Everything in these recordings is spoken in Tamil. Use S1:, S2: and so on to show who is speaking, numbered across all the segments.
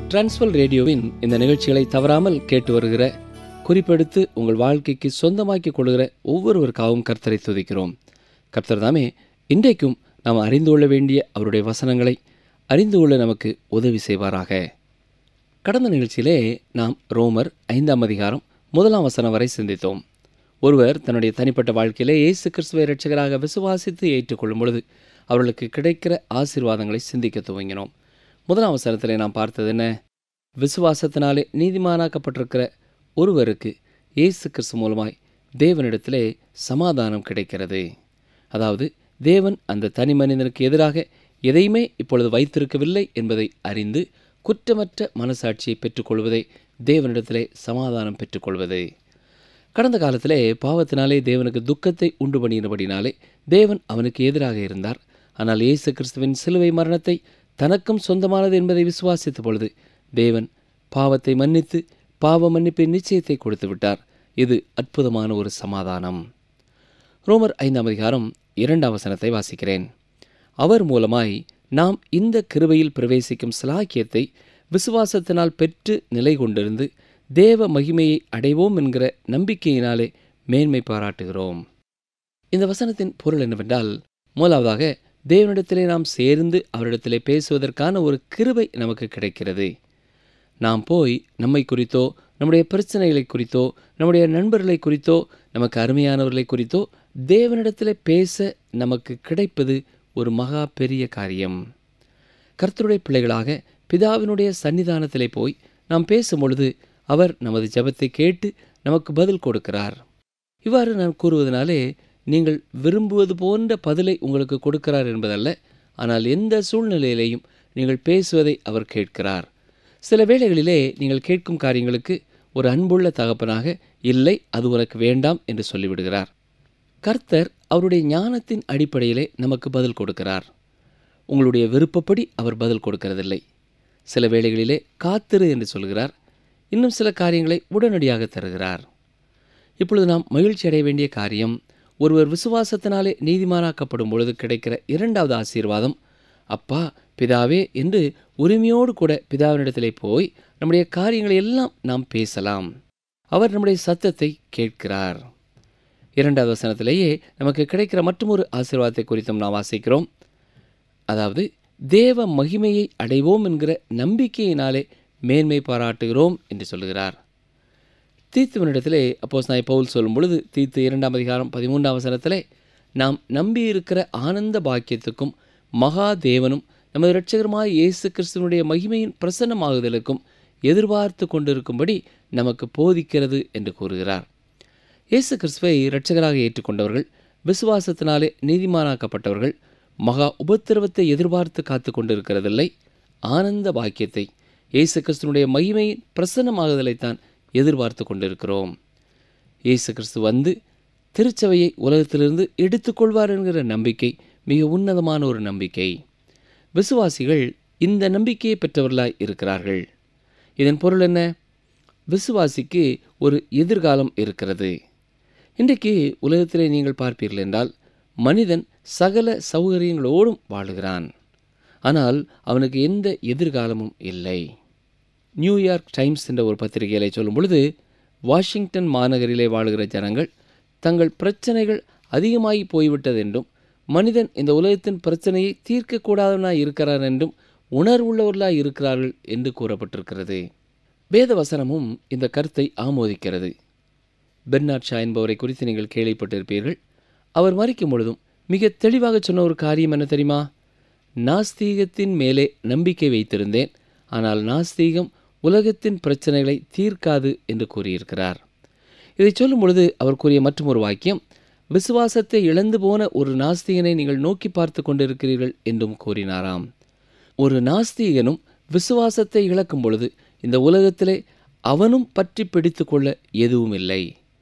S1: டிரான்ஸ்வல் ரேடியோவின் இந்த நிகழ்ச்சிகளை தவறாமல் கேட்டு வருகிற குறிப்பெடுத்து உங்கள் வாழ்க்கைக்கு சொந்தமாக்கிக் கொள்கிற ஒவ்வொருவருக்காகவும் கர்த்தரை துதிக்கிறோம் கர்த்தர் தாமே இன்றைக்கும் நாம் அறிந்து கொள்ள வேண்டிய அவருடைய வசனங்களை அறிந்து கொள்ள நமக்கு உதவி செய்வாராக கடந்த நிகழ்ச்சியிலே நாம் ரோமர் ஐந்தாம் அதிகாரம் முதலாம் வசனம் வரை சிந்தித்தோம் ஒருவர் தன்னுடைய தனிப்பட்ட வாழ்க்கையிலே இயேசு கிறிஸ்துவை இரட்சகராக விசுவாசித்து ஏற்றுக்கொள்ளும் பொழுது அவர்களுக்கு கிடைக்கிற ஆசீர்வாதங்களை சிந்திக்க துவங்கினோம் முதலாம் அவசரத்திலே நாம் பார்த்தது என்ன விசுவாசத்தினாலே நீதிமானாக்கப்பட்டிருக்கிற ஒருவருக்கு இயேசு கிறிஸ்து மூலமாய் தேவனிடத்திலே சமாதானம் கிடைக்கிறது அதாவது தேவன் அந்த தனி மனிதனுக்கு எதிராக எதையுமே இப்பொழுது வைத்திருக்கவில்லை என்பதை அறிந்து குற்றமற்ற மனசாட்சியை பெற்றுக்கொள்வதே தேவனிடத்திலே சமாதானம் பெற்றுக்கொள்வது கடந்த காலத்திலே பாவத்தினாலே தேவனுக்கு துக்கத்தை உண்டு பண்ணினபடினாலே தேவன் அவனுக்கு எதிராக இருந்தார் ஆனால் இயேசு கிறிஸ்துவின் சிலுவை மரணத்தை தனக்கும் சொந்தமானது என்பதை விசுவாசித்த பொழுது தேவன் பாவத்தை மன்னித்து பாவ மன்னிப்பின் நிச்சயத்தை கொடுத்து விட்டார் இது அற்புதமான ஒரு சமாதானம் ரோமர் ஐந்தாம் அதிகாரம் இரண்டாம் வசனத்தை வாசிக்கிறேன் அவர் மூலமாய் நாம் இந்த கிருபையில் பிரவேசிக்கும் சிலாக்கியத்தை விசுவாசத்தினால் பெற்று நிலை கொண்டிருந்து தேவ மகிமையை அடைவோம் என்கிற நம்பிக்கையினாலே மேன்மை பாராட்டுகிறோம் இந்த வசனத்தின் பொருள் என்னவென்றால் முதலாவதாக தேவனிடத்திலே நாம் சேர்ந்து அவரிடத்திலே பேசுவதற்கான ஒரு கிருபை நமக்கு கிடைக்கிறது நாம் போய் நம்மை குறித்தோ நம்முடைய பிரச்சனைகளை குறித்தோ நம்முடைய நண்பர்களை குறித்தோ நமக்கு அருமையானவர்களை குறித்தோ தேவனிடத்திலே பேச நமக்கு கிடைப்பது ஒரு மகா பெரிய காரியம் கர்த்தருடைய பிள்ளைகளாக பிதாவினுடைய சன்னிதானத்திலே போய் நாம் பேசும் பொழுது அவர் நமது ஜெபத்தை கேட்டு நமக்கு பதில் கொடுக்கிறார் இவ்வாறு நான் கூறுவதனாலே நீங்கள் விரும்புவது போன்ற பதிலை உங்களுக்கு கொடுக்கிறார் என்பதல்ல ஆனால் எந்த சூழ்நிலையிலேயும் நீங்கள் பேசுவதை அவர் கேட்கிறார் சில வேளைகளிலே நீங்கள் கேட்கும் காரியங்களுக்கு ஒரு அன்புள்ள தகப்பனாக இல்லை அது உனக்கு வேண்டாம் என்று சொல்லிவிடுகிறார் கர்த்தர் அவருடைய ஞானத்தின் அடிப்படையிலே நமக்கு பதில் கொடுக்கிறார் உங்களுடைய விருப்பப்படி அவர் பதில் கொடுக்கிறதில்லை சில வேளைகளிலே காத்திரு என்று சொல்கிறார் இன்னும் சில காரியங்களை உடனடியாக தருகிறார் இப்பொழுது நாம் மகிழ்ச்சி அடைய வேண்டிய காரியம் ஒருவர் விசுவாசத்தினாலே நீதிமானாக்கப்படும் பொழுது கிடைக்கிற இரண்டாவது ஆசீர்வாதம் அப்பா பிதாவே என்று உரிமையோடு கூட பிதாவினிடத்திலே போய் நம்முடைய காரியங்களை எல்லாம் நாம் பேசலாம் அவர் நம்முடைய சத்தத்தை கேட்கிறார் இரண்டாவது வசனத்திலேயே நமக்கு கிடைக்கிற மற்றொரு ஆசீர்வாதத்தை குறித்தும் நாம் வாசிக்கிறோம் அதாவது தேவ மகிமையை அடைவோம் என்கிற நம்பிக்கையினாலே மேன்மை பாராட்டுகிறோம் என்று சொல்லுகிறார் தீத்துவனிடத்திலே அப்போ நான் பவுல் சொல்லும் பொழுது தீத்து இரண்டாம் அதிகாரம் பதிமூன்றாம் வசனத்திலே நாம் நம்பியிருக்கிற ஆனந்த பாக்கியத்துக்கும் மகா தேவனும் நமது இரட்சகருமாய் இயேசு கிறிஸ்துவனுடைய மகிமையின் பிரசன்னமாகுதலுக்கும் எதிர்பார்த்து கொண்டிருக்கும்படி நமக்கு போதிக்கிறது என்று கூறுகிறார் இயேசு கிறிஸ்துவை இரட்சகராக ஏற்றுக்கொண்டவர்கள் விசுவாசத்தினாலே நீதிமானாக்கப்பட்டவர்கள் மகா உபத்திரவத்தை எதிர்பார்த்து காத்து கொண்டிருக்கிறதில்லை ஆனந்த பாக்கியத்தை இயேசு கிறிஸ்துவனுடைய மகிமையின் பிரசன்னமாகுதலைத்தான் எதிர்பார்த்து கொண்டிருக்கிறோம் இயேசு கிறிஸ்து வந்து திருச்சபையை உலகத்திலிருந்து எடுத்துக்கொள்வார் என்கிற நம்பிக்கை மிக உன்னதமான ஒரு நம்பிக்கை விசுவாசிகள் இந்த நம்பிக்கையை பெற்றவர்களாய் இருக்கிறார்கள் இதன் பொருள் என்ன விசுவாசிக்கு ஒரு எதிர்காலம் இருக்கிறது இன்றைக்கு உலகத்திலே நீங்கள் பார்ப்பீர்கள் என்றால் மனிதன் சகல சௌகரியங்களோடும் வாழுகிறான் ஆனால் அவனுக்கு எந்த எதிர்காலமும் இல்லை நியூயார்க் டைம்ஸ் என்ற ஒரு பத்திரிகையிலே சொல்லும் பொழுது வாஷிங்டன் மாநகரிலே வாழுகிற ஜனங்கள் தங்கள் பிரச்சனைகள் அதிகமாகி போய்விட்டது என்றும் மனிதன் இந்த உலகத்தின் பிரச்சனையை தீர்க்கக்கூடாதவனாய் இருக்கிறார் என்றும் உணர்வுள்ளவர்களாய் இருக்கிறார்கள் என்று கூறப்பட்டிருக்கிறது வேத வசனமும் இந்த கருத்தை ஆமோதிக்கிறது பெர்னாட் ஷா என்பவரை குறித்து நீங்கள் கேள்விப்பட்டிருப்பீர்கள் அவர் மறிக்கும் பொழுதும் மிக தெளிவாக சொன்ன ஒரு காரியம் என்ன தெரியுமா நாஸ்தீகத்தின் மேலே நம்பிக்கை வைத்திருந்தேன் ஆனால் நாஸ்தீகம் உலகத்தின் பிரச்சனைகளை தீர்க்காது என்று கூறியிருக்கிறார் இதை சொல்லும் பொழுது அவர் கூறிய மற்றும் ஒரு வாக்கியம் விசுவாசத்தை இழந்து போன ஒரு நாஸ்திகனை நீங்கள் நோக்கி பார்த்து கொண்டிருக்கிறீர்கள் என்றும் கூறினாராம் ஒரு நாஸ்தீகனும் விசுவாசத்தை இழக்கும் பொழுது இந்த உலகத்திலே அவனும் பற்றி பிடித்து கொள்ள எதுவும் இல்லை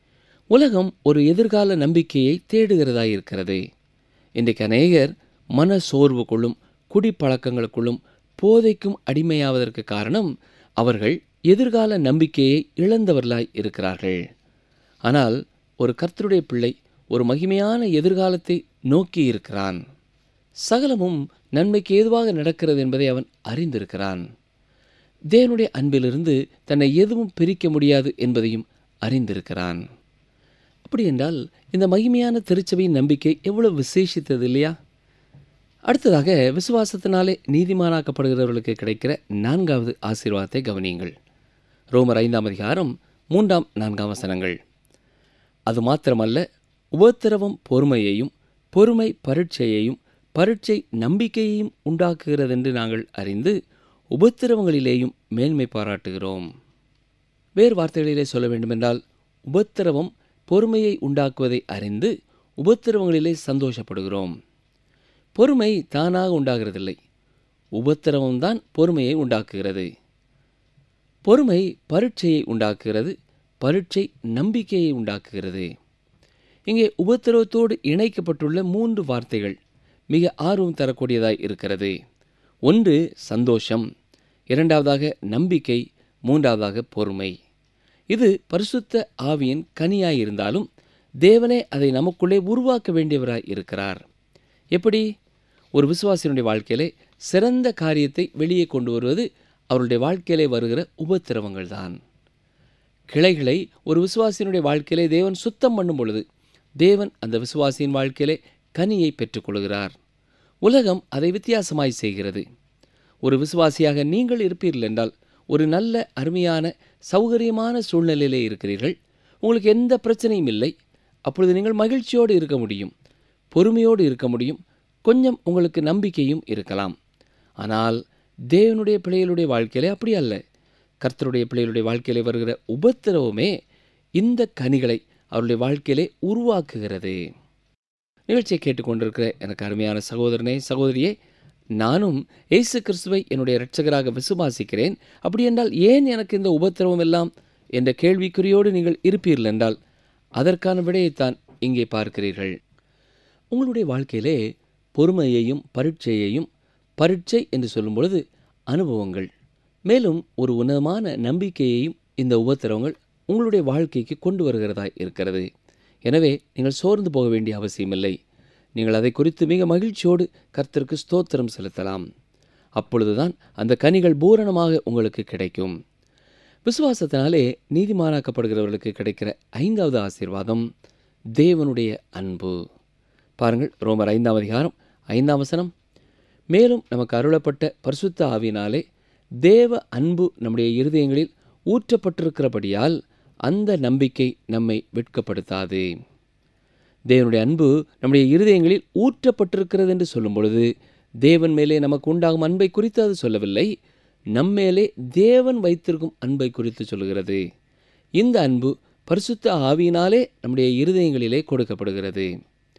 S1: உலகம் ஒரு எதிர்கால நம்பிக்கையை தேடுகிறதாயிருக்கிறது இன்றைக்கு அநேகர் மன சோர்வுக்குள்ளும் குடிப்பழக்கங்களுக்குள்ளும் போதைக்கும் அடிமையாவதற்கு காரணம் அவர்கள் எதிர்கால நம்பிக்கையை இழந்தவர்களாய் இருக்கிறார்கள் ஆனால் ஒரு கர்த்தருடைய பிள்ளை ஒரு மகிமையான எதிர்காலத்தை நோக்கி இருக்கிறான் சகலமும் நன்மைக்கு ஏதுவாக நடக்கிறது என்பதை அவன் அறிந்திருக்கிறான் தேவனுடைய அன்பிலிருந்து தன்னை எதுவும் பிரிக்க முடியாது என்பதையும் அறிந்திருக்கிறான் அப்படி என்றால் இந்த மகிமையான திருச்சபையின் நம்பிக்கை எவ்வளவு விசேஷித்தது இல்லையா அடுத்ததாக விசுவாசத்தினாலே நீதிமானாக்கப்படுகிறவர்களுக்கு கிடைக்கிற நான்காவது ஆசீர்வாதத்தை கவனியுங்கள் ரோமர் ஐந்தாம் அதிகாரம் மூன்றாம் நான்காம் வசனங்கள் அது மாத்திரமல்ல உபத்திரவம் பொறுமையையும் பொறுமை பரீட்சையையும் பரீட்சை நம்பிக்கையையும் உண்டாக்குகிறதென்று நாங்கள் அறிந்து உபத்திரவங்களிலேயும் மேன்மை பாராட்டுகிறோம் வேறு வார்த்தைகளிலே சொல்ல வேண்டுமென்றால் உபத்திரவம் பொறுமையை உண்டாக்குவதை அறிந்து உபத்திரவங்களிலே சந்தோஷப்படுகிறோம் பொறுமை தானாக உண்டாகிறதில்லை உபத்திரவம்தான் பொறுமையை உண்டாக்குகிறது பொறுமை பரீட்சையை உண்டாக்குகிறது பரீட்சை நம்பிக்கையை உண்டாக்குகிறது இங்கே உபத்திரவத்தோடு இணைக்கப்பட்டுள்ள மூன்று வார்த்தைகள் மிக ஆர்வம் தரக்கூடியதாய் இருக்கிறது ஒன்று சந்தோஷம் இரண்டாவதாக நம்பிக்கை மூன்றாவதாக பொறுமை இது பரிசுத்த ஆவியின் கனியாய் இருந்தாலும் தேவனே அதை நமக்குள்ளே உருவாக்க வேண்டியவராய் இருக்கிறார் எப்படி ஒரு விசுவாசியினுடைய வாழ்க்கையிலே சிறந்த காரியத்தை வெளியே கொண்டு வருவது அவருடைய வாழ்க்கையிலே வருகிற உபத்திரவங்கள் தான் கிளைகளை ஒரு விசுவாசியினுடைய வாழ்க்கையிலே தேவன் சுத்தம் பண்ணும் பொழுது தேவன் அந்த விசுவாசியின் வாழ்க்கையிலே கனியை பெற்றுக்கொள்கிறார் உலகம் அதை வித்தியாசமாய் செய்கிறது ஒரு விசுவாசியாக நீங்கள் இருப்பீர்கள் என்றால் ஒரு நல்ல அருமையான சௌகரியமான சூழ்நிலையிலே இருக்கிறீர்கள் உங்களுக்கு எந்த பிரச்சனையும் இல்லை அப்பொழுது நீங்கள் மகிழ்ச்சியோடு இருக்க முடியும் பொறுமையோடு இருக்க முடியும் கொஞ்சம் உங்களுக்கு நம்பிக்கையும் இருக்கலாம் ஆனால் தேவனுடைய பிள்ளைகளுடைய வாழ்க்கையிலே அப்படி அல்ல கர்த்தருடைய பிள்ளைகளுடைய வாழ்க்கையிலே வருகிற உபத்திரவமே இந்த கனிகளை அவருடைய வாழ்க்கையிலே உருவாக்குகிறது நிகழ்ச்சியை கேட்டுக்கொண்டிருக்கிற எனக்கு அருமையான சகோதரனே சகோதரியே நானும் இயேசு கிறிஸ்துவை என்னுடைய இரட்சகராக விசுவாசிக்கிறேன் அப்படி என்றால் ஏன் எனக்கு இந்த உபத்திரவம் எல்லாம் என்ற கேள்விக்குறியோடு நீங்கள் இருப்பீர்கள் என்றால் அதற்கான விடையைத்தான் இங்கே பார்க்கிறீர்கள் உங்களுடைய வாழ்க்கையிலே பொறுமையையும் பரீட்சையையும் பரீட்சை என்று சொல்லும் பொழுது அனுபவங்கள் மேலும் ஒரு உன்னதமான நம்பிக்கையையும் இந்த உபத்திரவங்கள் உங்களுடைய வாழ்க்கைக்கு கொண்டு வருகிறதாய் இருக்கிறது எனவே நீங்கள் சோர்ந்து போக வேண்டிய அவசியமில்லை நீங்கள் அதை குறித்து மிக மகிழ்ச்சியோடு கர்த்தருக்கு ஸ்தோத்திரம் செலுத்தலாம் அப்பொழுதுதான் அந்த கனிகள் பூரணமாக உங்களுக்கு கிடைக்கும் விசுவாசத்தினாலே நீதிமானாக்கப்படுகிறவர்களுக்கு கிடைக்கிற ஐந்தாவது ஆசீர்வாதம் தேவனுடைய அன்பு பாருங்கள் ரோமர் ஐந்தாம் அதிகாரம் ஐந்தாம் வசனம் மேலும் நமக்கு அருளப்பட்ட பரிசுத்த ஆவியினாலே தேவ அன்பு நம்முடைய இருதயங்களில் ஊற்றப்பட்டிருக்கிறபடியால் அந்த நம்பிக்கை நம்மை வெட்கப்படுத்தாது தேவனுடைய அன்பு நம்முடைய இருதயங்களில் ஊற்றப்பட்டிருக்கிறது என்று சொல்லும் பொழுது தேவன் மேலே நமக்கு உண்டாகும் அன்பை குறித்து அது சொல்லவில்லை நம்மேலே தேவன் வைத்திருக்கும் அன்பை குறித்து சொல்கிறது இந்த அன்பு பரிசுத்த ஆவியினாலே நம்முடைய இருதயங்களிலே கொடுக்கப்படுகிறது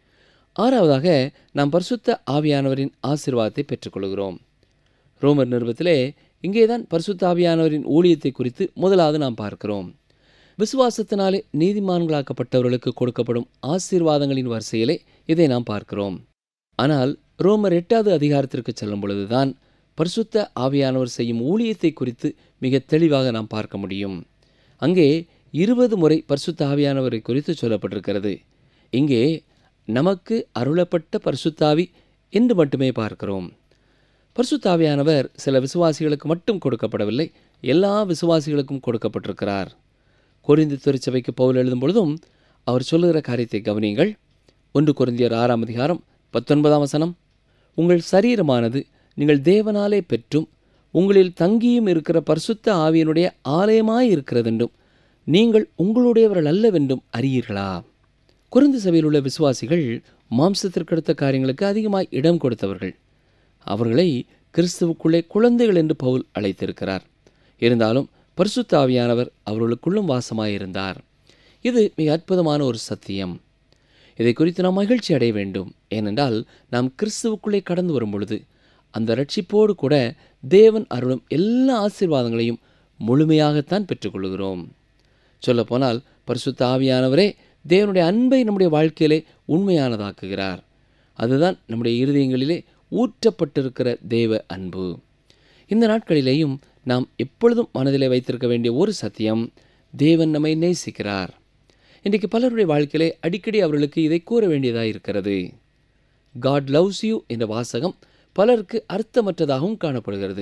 S1: ஆறாவதாக நாம் பரிசுத்த ஆவியானவரின் ஆசீர்வாதத்தை பெற்றுக்கொள்கிறோம் ரோமர் நிறுவத்திலே இங்கேதான் பரிசுத்த ஆவியானவரின் ஊழியத்தை குறித்து முதலாவது நாம் பார்க்கிறோம் விசுவாசத்தினாலே நீதிமான்களாக்கப்பட்டவர்களுக்கு கொடுக்கப்படும் ஆசீர்வாதங்களின் வரிசையிலே இதை நாம் பார்க்கிறோம் ஆனால் ரோமர் எட்டாவது அதிகாரத்திற்கு செல்லும் பொழுதுதான் பரிசுத்த ஆவியானவர் செய்யும் ஊழியத்தை குறித்து மிக தெளிவாக நாம் பார்க்க முடியும் அங்கே இருபது முறை பரிசுத்த ஆவியானவரை குறித்து சொல்லப்பட்டிருக்கிறது இங்கே நமக்கு அருளப்பட்ட பரிசுத்தாவி என்று மட்டுமே பார்க்கிறோம் பரிசுத்தாவியானவர் சில விசுவாசிகளுக்கு மட்டும் கொடுக்கப்படவில்லை எல்லா விசுவாசிகளுக்கும் கொடுக்கப்பட்டிருக்கிறார் கொரிந்து திருச்சபைக்கு பவுல் எழுதும் பொழுதும் அவர் சொல்லுகிற காரியத்தை கவனியுங்கள் ஒன்று கொரிந்தியர் ஆறாம் அதிகாரம் பத்தொன்பதாம் வசனம் உங்கள் சரீரமானது நீங்கள் தேவனாலே பெற்றும் உங்களில் தங்கியும் இருக்கிற பரிசுத்த ஆவியனுடைய ஆலயமாய் இருக்கிறதென்றும் நீங்கள் உங்களுடையவர்கள் அல்லவென்றும் அறியீர்களா குறைந்த சபையில் உள்ள விசுவாசிகள் மாம்சத்திற்கடுத்த காரியங்களுக்கு அதிகமாய் இடம் கொடுத்தவர்கள் அவர்களை கிறிஸ்துவுக்குள்ளே குழந்தைகள் என்று பவுல் அழைத்திருக்கிறார் இருந்தாலும் பரிசுத்த ஆவியானவர் அவர்களுக்குள்ளும் வாசமாயிருந்தார் இது மிக அற்புதமான ஒரு சத்தியம் இதை குறித்து நாம் மகிழ்ச்சி அடைய வேண்டும் ஏனென்றால் நாம் கிறிஸ்துவுக்குள்ளே கடந்து வரும் பொழுது அந்த ரட்சிப்போடு கூட தேவன் அருளும் எல்லா ஆசீர்வாதங்களையும் முழுமையாகத்தான் பெற்றுக்கொள்கிறோம் சொல்லப்போனால் பரிசுத்த ஆவியானவரே தேவனுடைய அன்பை நம்முடைய வாழ்க்கையிலே உண்மையானதாக்குகிறார் அதுதான் நம்முடைய இருதயங்களிலே ஊற்றப்பட்டிருக்கிற தேவ அன்பு இந்த நாட்களிலேயும் நாம் எப்பொழுதும் மனதிலே வைத்திருக்க வேண்டிய ஒரு சத்தியம் தேவன் நம்மை நேசிக்கிறார் இன்றைக்கு பலருடைய வாழ்க்கையிலே அடிக்கடி அவர்களுக்கு இதை கூற வேண்டியதாக இருக்கிறது காட் லவ்ஸ் யூ என்ற வாசகம் பலருக்கு அர்த்தமற்றதாகவும் காணப்படுகிறது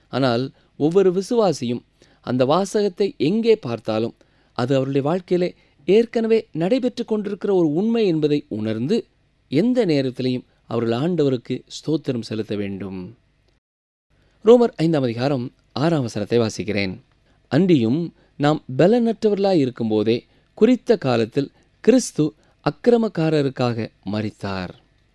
S1: ஆனால் ஒவ்வொரு விசுவாசியும் அந்த வாசகத்தை எங்கே பார்த்தாலும் அது அவருடைய வாழ்க்கையிலே ஏற்கனவே நடைபெற்று கொண்டிருக்கிற ஒரு உண்மை என்பதை உணர்ந்து எந்த நேரத்திலையும் அவர்கள் ஆண்டவருக்கு ஸ்தோத்திரம் செலுத்த வேண்டும் ரோமர் ஐந்தாம் அதிகாரம் ஆறாம் வசனத்தை வாசிக்கிறேன் அன்றியும் நாம் பலனற்றவர்களாய் இருக்கும்போதே குறித்த காலத்தில் கிறிஸ்து அக்கிரமக்காரருக்காக மரித்தார்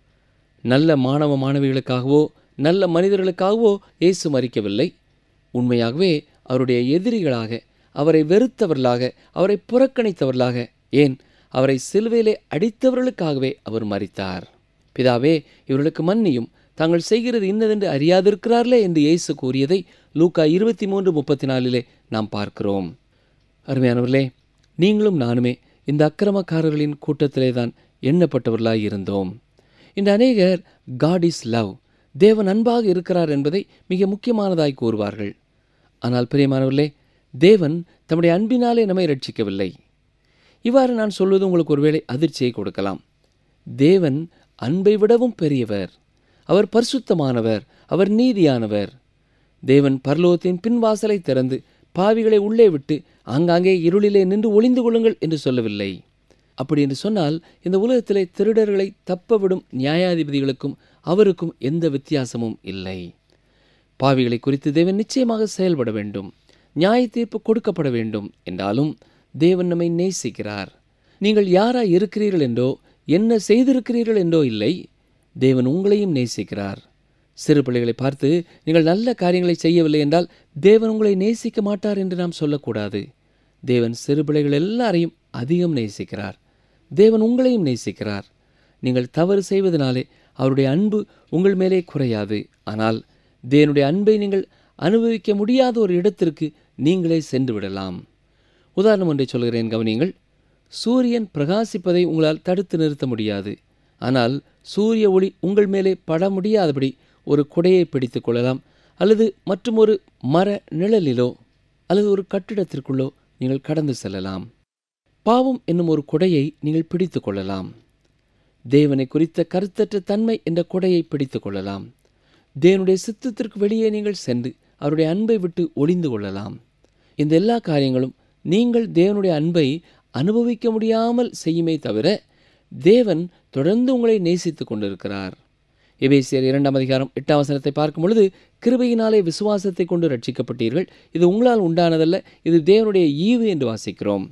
S1: நல்ல மாணவ மாணவிகளுக்காகவோ நல்ல மனிதர்களுக்காகவோ இயேசு மறிக்கவில்லை உண்மையாகவே அவருடைய எதிரிகளாக அவரை வெறுத்தவர்களாக அவரை புறக்கணித்தவர்களாக ஏன் அவரை சிலுவையிலே அடித்தவர்களுக்காகவே அவர் மரித்தார் பிதாவே இவர்களுக்கு மன்னியும் தாங்கள் செய்கிறது இன்னதென்று அறியாதிருக்கிறார்களே என்று இயேசு கூறியதை லூக்கா இருபத்தி மூன்று முப்பத்தி நாலிலே நாம் பார்க்கிறோம் அருமையானவர்களே நீங்களும் நானுமே இந்த அக்கிரமக்காரர்களின் கூட்டத்திலே தான் எண்ணப்பட்டவர்களாய் இருந்தோம் இந்த அநேகர் காட் இஸ் லவ் தேவன் அன்பாக இருக்கிறார் என்பதை மிக முக்கியமானதாய் கூறுவார்கள் ஆனால் பிரியமானவர்களே தேவன் தம்முடைய அன்பினாலே நம்மை ரட்சிக்கவில்லை இவ்வாறு நான் சொல்வது உங்களுக்கு ஒருவேளை அதிர்ச்சியை கொடுக்கலாம் தேவன் அன்பை விடவும் பெரியவர் அவர் பரிசுத்தமானவர் அவர் நீதியானவர் தேவன் பரலோகத்தின் பின்வாசலை திறந்து பாவிகளை உள்ளே விட்டு ஆங்காங்கே இருளிலே நின்று ஒளிந்து கொள்ளுங்கள் என்று சொல்லவில்லை அப்படி என்று சொன்னால் இந்த உலகத்திலே திருடர்களை தப்பவிடும் நியாயாதிபதிகளுக்கும் அவருக்கும் எந்த வித்தியாசமும் இல்லை பாவிகளை குறித்து தேவன் நிச்சயமாக செயல்பட வேண்டும் நியாய தீர்ப்பு கொடுக்கப்பட வேண்டும் என்றாலும் தேவன் நம்மை நேசிக்கிறார் நீங்கள் யாராய் இருக்கிறீர்கள் என்றோ என்ன செய்திருக்கிறீர்கள் என்றோ இல்லை தேவன் உங்களையும் நேசிக்கிறார் சிறு பிள்ளைகளை பார்த்து நீங்கள் நல்ல காரியங்களை செய்யவில்லை என்றால் தேவன் உங்களை நேசிக்க மாட்டார் என்று நாம் சொல்லக்கூடாது தேவன் சிறு பிள்ளைகள் எல்லாரையும் அதிகம் நேசிக்கிறார் தேவன் உங்களையும் நேசிக்கிறார் நீங்கள் தவறு செய்வதனாலே அவருடைய அன்பு உங்கள் மேலே குறையாது ஆனால் தேவனுடைய அன்பை நீங்கள் அனுபவிக்க முடியாத ஒரு இடத்திற்கு நீங்களே சென்று விடலாம் உதாரணம் ஒன்றை சொல்கிறேன் கவனியுங்கள் சூரியன் பிரகாசிப்பதை உங்களால் தடுத்து நிறுத்த முடியாது ஆனால் சூரிய ஒளி உங்கள் மேலே பட முடியாதபடி ஒரு குடையை பிடித்துக் கொள்ளலாம் அல்லது மற்றும் ஒரு மர நிழலிலோ அல்லது ஒரு கட்டிடத்திற்குள்ளோ நீங்கள் கடந்து செல்லலாம் பாவம் என்னும் ஒரு குடையை நீங்கள் பிடித்துக் கொள்ளலாம் தேவனை குறித்த கருத்தற்ற தன்மை என்ற குடையை பிடித்துக் கொள்ளலாம் தேவனுடைய சித்தத்திற்கு வெளியே நீங்கள் சென்று அவருடைய அன்பை விட்டு ஒளிந்து கொள்ளலாம் இந்த எல்லா காரியங்களும் நீங்கள் தேவனுடைய அன்பை அனுபவிக்க முடியாமல் செய்யுமே தவிர தேவன் தொடர்ந்து உங்களை நேசித்துக் கொண்டிருக்கிறார் எபேசியர் இரண்டாம் அதிகாரம் எட்டாம் வசனத்தை பார்க்கும் பொழுது கிருபையினாலே விசுவாசத்தை கொண்டு ரட்சிக்கப்பட்டீர்கள் இது உங்களால் உண்டானதல்ல இது தேவனுடைய ஈவு என்று வாசிக்கிறோம்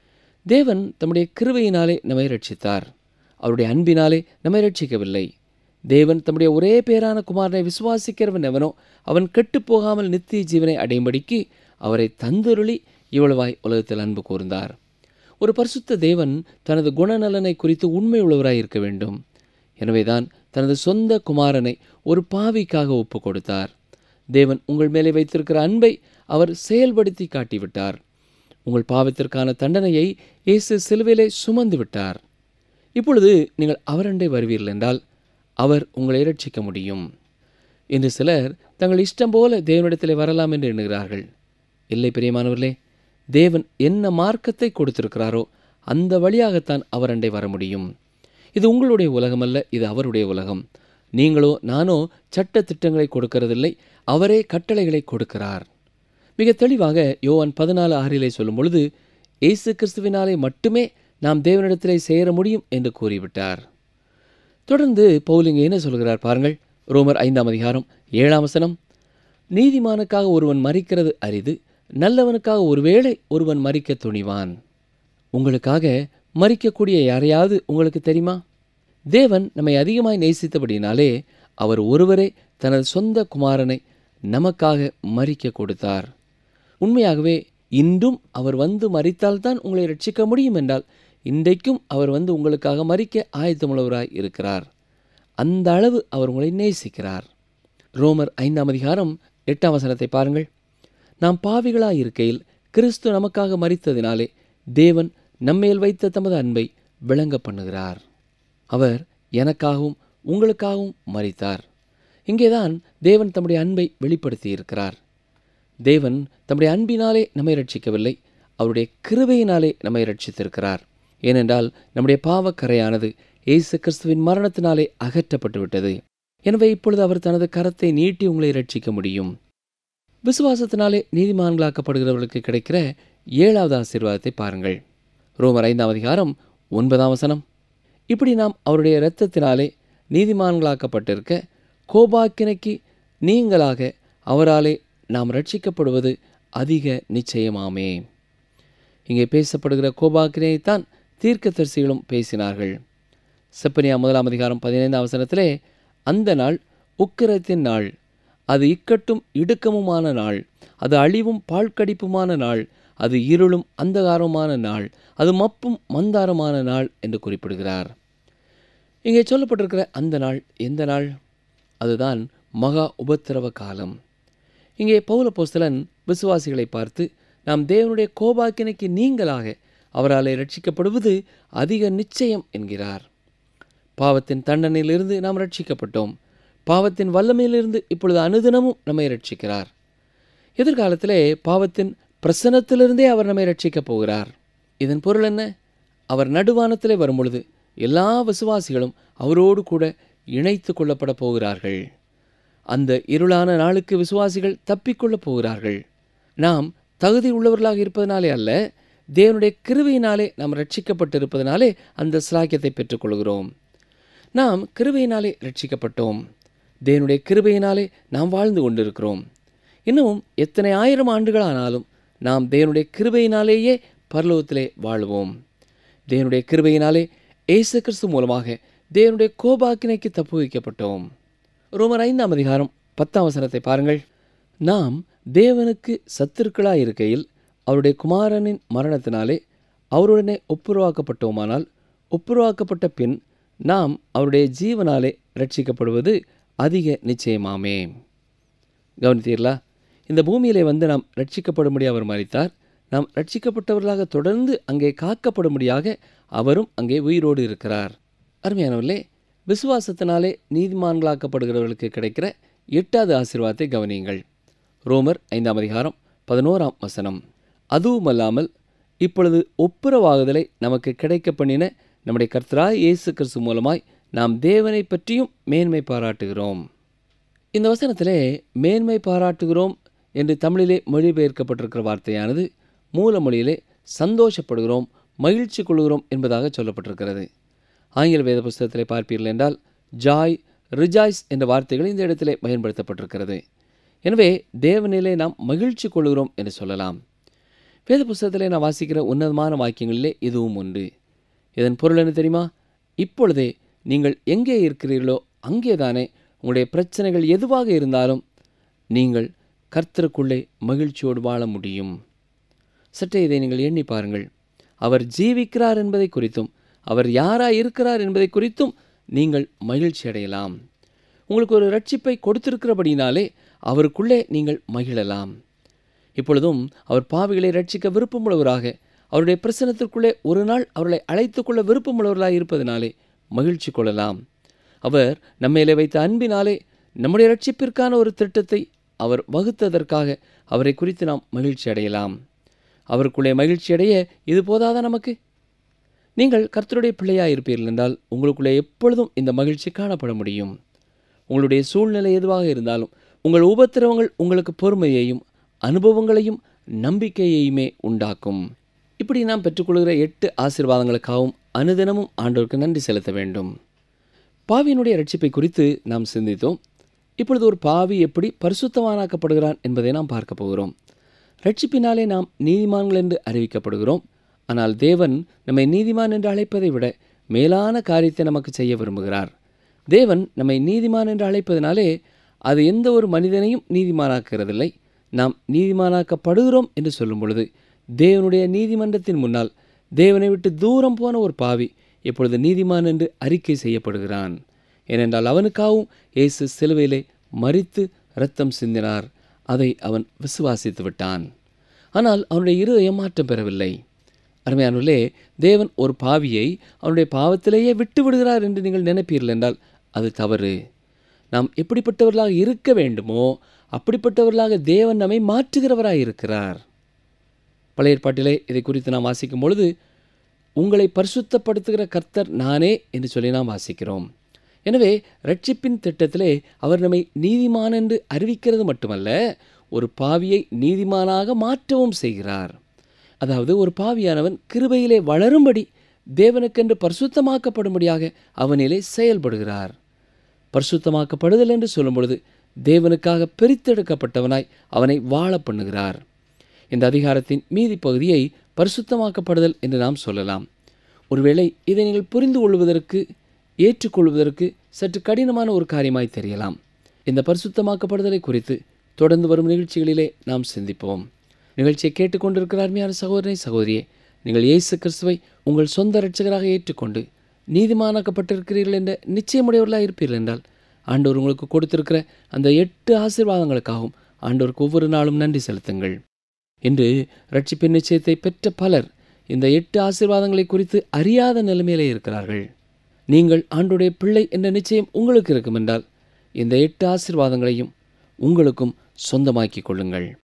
S1: தேவன் தம்முடைய கிருபையினாலே நம்மை ரட்சித்தார் அவருடைய அன்பினாலே நம்மை ரட்சிக்கவில்லை தேவன் தம்முடைய ஒரே பேரான குமாரனை விசுவாசிக்கிறவன் எவனோ அவன் கெட்டுப் போகாமல் நித்திய ஜீவனை அடையும்படிக்கு அவரை தந்துருளி இவ்வளவாய் உலகத்தில் அன்பு கூர்ந்தார் ஒரு பரிசுத்த தேவன் தனது குணநலனை குறித்து உண்மை உள்ளவராய் இருக்க வேண்டும் எனவேதான் தனது சொந்த குமாரனை ஒரு பாவிக்காக ஒப்பு கொடுத்தார் தேவன் உங்கள் மேலே வைத்திருக்கிற அன்பை அவர் செயல்படுத்தி காட்டிவிட்டார் உங்கள் பாவத்திற்கான தண்டனையை இயேசு சிலுவையிலே சுமந்து விட்டார் இப்பொழுது நீங்கள் அவரண்டை வருவீர்கள் என்றால் அவர் உங்களை ரட்சிக்க முடியும் இன்று சிலர் தங்கள் இஷ்டம் போல தேவனிடத்திலே வரலாம் என்று எண்ணுகிறார்கள் இல்லை பிரியமானவர்களே தேவன் என்ன மார்க்கத்தை கொடுத்திருக்கிறாரோ அந்த வழியாகத்தான் அவரண்டை வர முடியும் இது உங்களுடைய உலகம் அல்ல இது அவருடைய உலகம் நீங்களோ நானோ சட்ட திட்டங்களை கொடுக்கிறதில்லை அவரே கட்டளைகளை கொடுக்கிறார் மிக தெளிவாக யோவான் பதினாலு ஆறிலே சொல்லும் பொழுது இயேசு கிறிஸ்துவினாலே மட்டுமே நாம் தேவனிடத்திலே சேர முடியும் என்று கூறிவிட்டார் தொடர்ந்து பவுலிங்க என்ன சொல்கிறார் பாருங்கள் ரோமர் ஐந்தாம் அதிகாரம் ஏழாம் வசனம் நீதிமானுக்காக ஒருவன் மறிக்கிறது அரிது நல்லவனுக்காக ஒருவேளை ஒருவன் மறிக்க துணிவான் உங்களுக்காக மறிக்கக்கூடிய யாரையாவது உங்களுக்கு தெரியுமா தேவன் நம்மை அதிகமாய் நேசித்தபடினாலே அவர் ஒருவரே தனது சொந்த குமாரனை நமக்காக மறிக்க கொடுத்தார் உண்மையாகவே இன்றும் அவர் வந்து மறித்தால்தான் உங்களை ரட்சிக்க முடியும் என்றால் இன்றைக்கும் அவர் வந்து உங்களுக்காக மறிக்க ஆயத்தமுள்ளவராய் இருக்கிறார் அந்த அளவு அவர் உங்களை நேசிக்கிறார் ரோமர் ஐந்தாம் அதிகாரம் எட்டாம் வசனத்தை பாருங்கள் நாம் பாவிகளாய் இருக்கையில் கிறிஸ்து நமக்காக மறித்ததினாலே தேவன் நம்மேல் வைத்த தமது அன்பை விளங்க பண்ணுகிறார் அவர் எனக்காகவும் உங்களுக்காகவும் மறித்தார் இங்கேதான் தேவன் தம்முடைய அன்பை வெளிப்படுத்தி இருக்கிறார் தேவன் தம்முடைய அன்பினாலே நம்மை ரட்சிக்கவில்லை அவருடைய கிருபையினாலே நம்மை ரட்சித்திருக்கிறார் ஏனென்றால் நம்முடைய பாவக்கரையானது இயேசு கிறிஸ்துவின் மரணத்தினாலே அகற்றப்பட்டு விட்டது எனவே இப்பொழுது அவர் தனது கரத்தை நீட்டி உங்களை ரட்சிக்க முடியும் விசுவாசத்தினாலே நீதிமான்களாக்கப்படுகிறவர்களுக்கு கிடைக்கிற ஏழாவது ஆசீர்வாதத்தை பாருங்கள் ரோமர் ஐந்தாம் அதிகாரம் ஒன்பதாம் வசனம் இப்படி நாம் அவருடைய இரத்தத்தினாலே நீதிமான்களாக்கப்பட்டிருக்க கோபாக்கினைக்கு நீங்களாக அவராலே நாம் ரட்சிக்கப்படுவது அதிக நிச்சயமாமே இங்கே பேசப்படுகிற கோபாக்கினையைத்தான் தீர்க்கதரிசிகளும் பேசினார்கள் செப்பனியா முதலாம் அதிகாரம் பதினைந்தாம் வசனத்திலே அந்த நாள் உக்கிரத்தின் நாள் அது இக்கட்டும் இடுக்கமுமான நாள் அது அழிவும் பாழ்கடிப்புமான நாள் அது இருளும் அந்தகாரமான நாள் அது மப்பும் மந்தாரமான நாள் என்று குறிப்பிடுகிறார் இங்கே சொல்லப்பட்டிருக்கிற அந்த நாள் எந்த நாள் அதுதான் மகா உபத்திரவ காலம் இங்கே பௌல போஸ்தலன் விசுவாசிகளை பார்த்து நாம் தேவனுடைய கோபாக்கினைக்கு நீங்களாக அவராலே ரட்சிக்கப்படுவது அதிக நிச்சயம் என்கிறார் பாவத்தின் தண்டனையிலிருந்து நாம் ரட்சிக்கப்பட்டோம் பாவத்தின் வல்லமையிலிருந்து இப்பொழுது அனுதினமும் நம்மை ரட்சிக்கிறார் எதிர்காலத்திலே பாவத்தின் பிரசனத்திலிருந்தே அவர் நம்மை ரட்சிக்கப் போகிறார் இதன் பொருள் என்ன அவர் நடுவானத்திலே வரும்பொழுது எல்லா விசுவாசிகளும் அவரோடு கூட இணைத்து கொள்ளப்பட போகிறார்கள் அந்த இருளான நாளுக்கு விசுவாசிகள் தப்பிக்கொள்ளப் போகிறார்கள் நாம் தகுதி உள்ளவர்களாக இருப்பதனாலே அல்ல தேவனுடைய கிருபையினாலே நாம் ரட்சிக்கப்பட்டிருப்பதனாலே அந்த சிலாக்கியத்தை பெற்றுக்கொள்கிறோம் நாம் கிருபையினாலே ரட்சிக்கப்பட்டோம் தேவனுடைய கிருபையினாலே நாம் வாழ்ந்து கொண்டிருக்கிறோம் இன்னும் எத்தனை ஆயிரம் ஆண்டுகளானாலும் நாம் தேவனுடைய கிருபையினாலேயே பரலோகத்திலே வாழுவோம் தேவனுடைய கிருபையினாலே இயேசு கிறிஸ்து மூலமாக தேவனுடைய கோபாக்கினைக்கு தப்பு வைக்கப்பட்டோம் ரோமர் ஐந்தாம் அதிகாரம் பத்தாம் வசனத்தை பாருங்கள் நாம் தேவனுக்கு சத்துருக்களாய் இருக்கையில் அவருடைய குமாரனின் மரணத்தினாலே அவருடனே ஒப்புரவாக்கப்பட்டோமானால் ஒப்புரவாக்கப்பட்ட பின் நாம் அவருடைய ஜீவனாலே ரட்சிக்கப்படுவது அதிக நிச்சயமாமே கவனித்தீர்களா இந்த பூமியிலே வந்து நாம் ரட்சிக்கப்படும்படி அவர் மறித்தார் நாம் ரட்சிக்கப்பட்டவர்களாக தொடர்ந்து அங்கே காக்கப்படும்படியாக அவரும் அங்கே உயிரோடு இருக்கிறார் அருமையானவர்களே விசுவாசத்தினாலே நீதிமான்களாக்கப்படுகிறவர்களுக்கு கிடைக்கிற எட்டாவது ஆசீர்வாதத்தை கவனியுங்கள் ரோமர் ஐந்தாம் அதிகாரம் பதினோராம் வசனம் அதுவுமல்லாமல் இப்பொழுது ஒப்புரவாகுதலை நமக்கு கிடைக்க பண்ணின நம்முடைய கர்த்தராய் இயேசு கிறிஸ்து மூலமாய் நாம் தேவனை பற்றியும் மேன்மை பாராட்டுகிறோம் இந்த வசனத்திலே மேன்மை பாராட்டுகிறோம் என்று தமிழிலே மொழிபெயர்க்கப்பட்டிருக்கிற வார்த்தையானது மூல மொழியிலே சந்தோஷப்படுகிறோம் மகிழ்ச்சி கொள்கிறோம் என்பதாக சொல்லப்பட்டிருக்கிறது ஆங்கில வேத புஸ்தகத்திலே பார்ப்பீர்கள் என்றால் ஜாய் ரிஜாய்ஸ் என்ற வார்த்தைகள் இந்த இடத்திலே பயன்படுத்தப்பட்டிருக்கிறது எனவே தேவனிலே நாம் மகிழ்ச்சி கொள்கிறோம் என்று சொல்லலாம் வேத புஸ்தகத்திலே நான் வாசிக்கிற உன்னதமான வாக்கியங்களிலே இதுவும் உண்டு இதன் பொருள் என்ன தெரியுமா இப்பொழுதே நீங்கள் எங்கே இருக்கிறீர்களோ அங்கேதானே உங்களுடைய பிரச்சனைகள் எதுவாக இருந்தாலும் நீங்கள் கர்த்தருக்குள்ளே மகிழ்ச்சியோடு வாழ முடியும் சற்றே இதை நீங்கள் எண்ணி பாருங்கள் அவர் ஜீவிக்கிறார் என்பதை குறித்தும் அவர் யாராய் இருக்கிறார் என்பதை குறித்தும் நீங்கள் மகிழ்ச்சி அடையலாம் உங்களுக்கு ஒரு ரட்சிப்பை கொடுத்திருக்கிறபடினாலே அவருக்குள்ளே நீங்கள் மகிழலாம் இப்பொழுதும் அவர் பாவிகளை ரட்சிக்க விருப்பமுள்ளவராக அவருடைய பிரசனத்திற்குள்ளே ஒரு நாள் அவர்களை அழைத்துக் கொள்ள விருப்பமுள்ளவர்களாக இருப்பதனாலே மகிழ்ச்சி கொள்ளலாம் அவர் நம்மேலே வைத்த அன்பினாலே நம்முடைய ரட்சிப்பிற்கான ஒரு திட்டத்தை அவர் வகுத்ததற்காக அவரை குறித்து நாம் மகிழ்ச்சி அடையலாம் அவருக்குள்ளே மகிழ்ச்சி அடைய இது போதாதா நமக்கு நீங்கள் கர்த்தருடைய பிள்ளையாக இருப்பீர்கள் என்றால் உங்களுக்குள்ளே எப்பொழுதும் இந்த மகிழ்ச்சி காணப்பட முடியும் உங்களுடைய சூழ்நிலை எதுவாக இருந்தாலும் உங்கள் உபத்திரவங்கள் உங்களுக்கு பொறுமையையும் அனுபவங்களையும் நம்பிக்கையையுமே உண்டாக்கும் இப்படி நாம் பெற்றுக்கொள்கிற எட்டு ஆசீர்வாதங்களுக்காகவும் அனுதினமும் ஆண்டோருக்கு நன்றி செலுத்த வேண்டும் பாவியினுடைய ரட்சிப்பை குறித்து நாம் சிந்தித்தோம் இப்பொழுது ஒரு பாவி எப்படி பரிசுத்தவானாக்கப்படுகிறான் என்பதை நாம் பார்க்க போகிறோம் ரட்சிப்பினாலே நாம் நீதிமான்கள் என்று அறிவிக்கப்படுகிறோம் ஆனால் தேவன் நம்மை நீதிமான் என்று அழைப்பதை விட மேலான காரியத்தை நமக்கு செய்ய விரும்புகிறார் தேவன் நம்மை நீதிமான் என்று அழைப்பதனாலே அது எந்த ஒரு மனிதனையும் நீதிமானாக்குறதில்லை நாம் நீதிமானாக்கப்படுகிறோம் என்று சொல்லும் பொழுது தேவனுடைய நீதிமன்றத்தின் முன்னால் தேவனை விட்டு தூரம் போன ஒரு பாவி இப்பொழுது நீதிமான் என்று அறிக்கை செய்யப்படுகிறான் ஏனென்றால் அவனுக்காகவும் இயேசு சிலுவையிலே மறித்து இரத்தம் சிந்தினார் அதை அவன் விசுவாசித்து விட்டான் ஆனால் அவனுடைய இருதயம் மாற்றம் பெறவில்லை அருமையானவர்களே தேவன் ஒரு பாவியை அவனுடைய பாவத்திலேயே விட்டு விடுகிறார் என்று நீங்கள் நினைப்பீர்கள் என்றால் அது தவறு நாம் எப்படிப்பட்டவர்களாக இருக்க வேண்டுமோ அப்படிப்பட்டவர்களாக தேவன் நம்மை மாற்றுகிறவராய் இருக்கிறார் பழைய ஏற்பாட்டிலே இதை குறித்து நாம் வாசிக்கும் பொழுது உங்களை பரிசுத்தப்படுத்துகிற கர்த்தர் நானே என்று சொல்லி நாம் வாசிக்கிறோம் எனவே ரட்சிப்பின் திட்டத்திலே அவர் நம்மை நீதிமான் என்று அறிவிக்கிறது மட்டுமல்ல ஒரு பாவியை நீதிமானாக மாற்றவும் செய்கிறார் அதாவது ஒரு பாவியானவன் கிருபையிலே வளரும்படி தேவனுக்கென்று பரிசுத்தமாக்கப்படும்படியாக அவனிலே செயல்படுகிறார் பரிசுத்தமாக்கப்படுதல் என்று சொல்லும் பொழுது தேவனுக்காக பிரித்தெடுக்கப்பட்டவனாய் அவனை வாழ பண்ணுகிறார் இந்த அதிகாரத்தின் மீதி பகுதியை பரிசுத்தமாக்கப்படுதல் என்று நாம் சொல்லலாம் ஒருவேளை இதை நீங்கள் புரிந்து கொள்வதற்கு ஏற்றுக்கொள்வதற்கு சற்று கடினமான ஒரு காரியமாய் தெரியலாம் இந்த பரிசுத்தமாக்கப்படுதலை குறித்து தொடர்ந்து வரும் நிகழ்ச்சிகளிலே நாம் சிந்திப்போம் நிகழ்ச்சியை கேட்டுக்கொண்டிருக்கிற அருமையான சகோதரனை சகோதரியே நீங்கள் இயேசு கிறிஸ்துவை உங்கள் சொந்த இரட்சகராக ஏற்றுக்கொண்டு நீதிமானாக்கப்பட்டிருக்கிறீர்கள் என்ற நிச்சயமுடையவர்களாக இருப்பீர்கள் என்றால் ஆண்டவர் உங்களுக்கு கொடுத்திருக்கிற அந்த எட்டு ஆசீர்வாதங்களுக்காகவும் ஆண்டவருக்கு ஒவ்வொரு நாளும் நன்றி செலுத்துங்கள் இன்று ரட்சிப்பின் நிச்சயத்தை பெற்ற பலர் இந்த எட்டு ஆசீர்வாதங்களை குறித்து அறியாத நிலைமையிலே இருக்கிறார்கள் நீங்கள் ஆண்டுடைய பிள்ளை என்ற நிச்சயம் உங்களுக்கு இருக்கும் என்றால் இந்த எட்டு ஆசீர்வாதங்களையும் உங்களுக்கும் சொந்தமாக்கிக் கொள்ளுங்கள்